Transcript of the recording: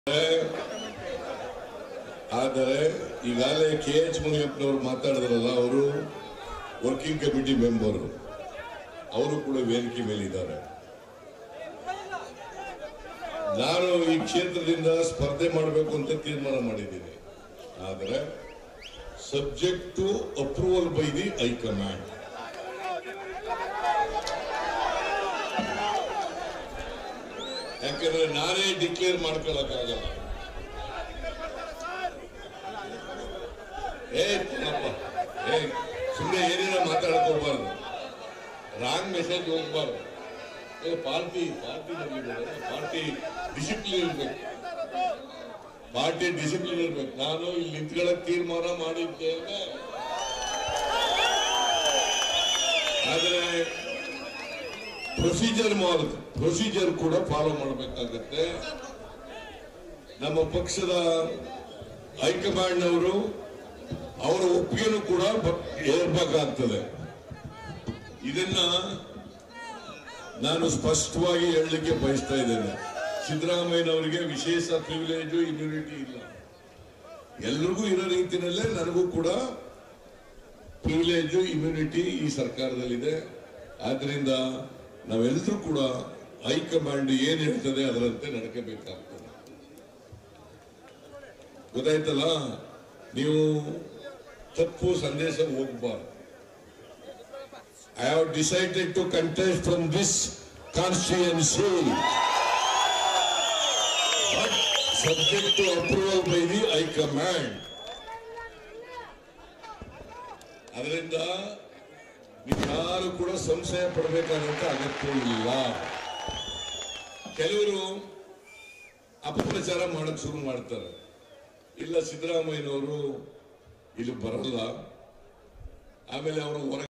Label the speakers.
Speaker 1: ಆದರೆ ಈಗಾಗಲೇ K H ಮುನಿಯಪ್ಪನವರು ಮಾತಾಡಿದ್ರಲ್ಲ ಅವರು ವರ್ಕಿಂಗ್ ಕಮಿಟಿ ಮೆಂಬರು ಅವರು ಕೂಡ ವೇದಿಕೆ ಮೇಲೆ ಇದ್ದಾರೆ ನಾನು ಈ ಕ್ಷೇತ್ರದಿಂದ ಸ್ಪರ್ಧೆ ಮಾಡಬೇಕು ಅಂತ ತೀರ್ಮಾನ ಮಾಡಿದ್ದೀನಿ ಆದರೆ subject to approval by the high command ಯಾಕಂದ್ರೆ ನಾನೇ ಡಿಕ್ಲೇರ್ ಮಾಡ್ಕೊಳಕ್ಕಾಗಲ್ಲ ಏ ಚಿನ್ನಪ್ಪ, ಏ ಸುಮ್ಮನೆ ಏನೇನೋ ಮಾತಾಡಕ್ ಹೋಗ್ಬಾರ್ದು ರಾಂಗ್ ಮೆಸೇಜ್ ಹೋಗ್ಬಾರ್ದು ಏ ಪಾರ್ಟಿ ಪಾರ್ಟಿ ಪಾರ್ಟಿ ಡಿಸಿಪ್ಲಿನ್ ಇರ್ಬೇಕು ಪಾರ್ಟಿ ಡಿಸಿಪ್ಲಿನ್ ಇರ್ಬೇಕು ನಾನು ಇಲ್ಲಿ ನಿಂತ್ಕೊಳ್ಳಕ್ ತೀರ್ಮಾನ ಮಾಡಿದ್ದೇನೆ ಆದರೆ ಪ್ರೊಸೀಜರ್ ಮಾಡುದು ಪ್ರೊಸೀಜರ್ ಕೂಡ ಫಾಲೋ ಮಾಡಬೇಕಾಗತ್ತೆ ನಮ್ಮ ಪಕ್ಷದ ಹೈಕಮಾಂಡ್ ಅವರು ಅವರ ಒಪ್ಪಿಗೆನೂ ಕೂಡ ಬ- ಏರ್ಬೇಕಾಗ್ತದೆ ಇದನ್ನ ನಾನು ಸ್ಪಷ್ಟವಾಗಿ ಹೇಳಲಿಕ್ಕೆ ಬಯಸ್ತಾ ಇದ್ದೇನೆ ಸಿದ್ದರಾಮಯ್ಯನವರಿಗೆ ವಿಶೇಷ ಪ್ರಿವಿಲೇಜು ಇಮ್ಯುನಿಟಿ ಇಲ್ಲ ಎಲ್ರಿಗೂ ಇರೋ ರೀತಿಯಲ್ಲೇ ನನಗೂ ಕೂಡ ಪ್ರಿವಿಲೇಜು ಇಮ್ಯುನಿಟಿ ಈ ಸರ್ಕಾರದಲ್ಲಿದೆ ಆದ್ರಿಂದ ನಾವೆಲ್ಲರೂ ಕೂಡ ಹೈಕಮಾಂಡ್ ಏನ್ ಹೇಳ್ತದೆ ಅದರಂತೆ ನಡ್ಕೋಬೇಕಾಗ್ತದೆ ಗೊತ್ತಾಯ್ತಲ್ಲ ನೀವು ತಪ್ಪು ಸಂದೇಶ ಹೋಗಬಾರ್ದು I have decided to contest from this constituency but subject to approval by the high command ಅದರಿಂದ ಯಾರು ಕೂಡ ಸಂಶಯ ಪಡಬೇಕಾದಂತ ಅಗತ್ಯ ಇಲ್ಲ ಕೆಲವರು ಅಪಪ್ರಚಾರ ಮಾಡಕ್ ಶುರು ಮಾಡ್ತಾರೆ ಇಲ್ಲ ಸಿದ್ದರಾಮಯ್ಯನವರು ಇಲ್ಲಿ ಬರಲ್ಲ ಆಮೇಲೆ ಅವರು ಹೊರ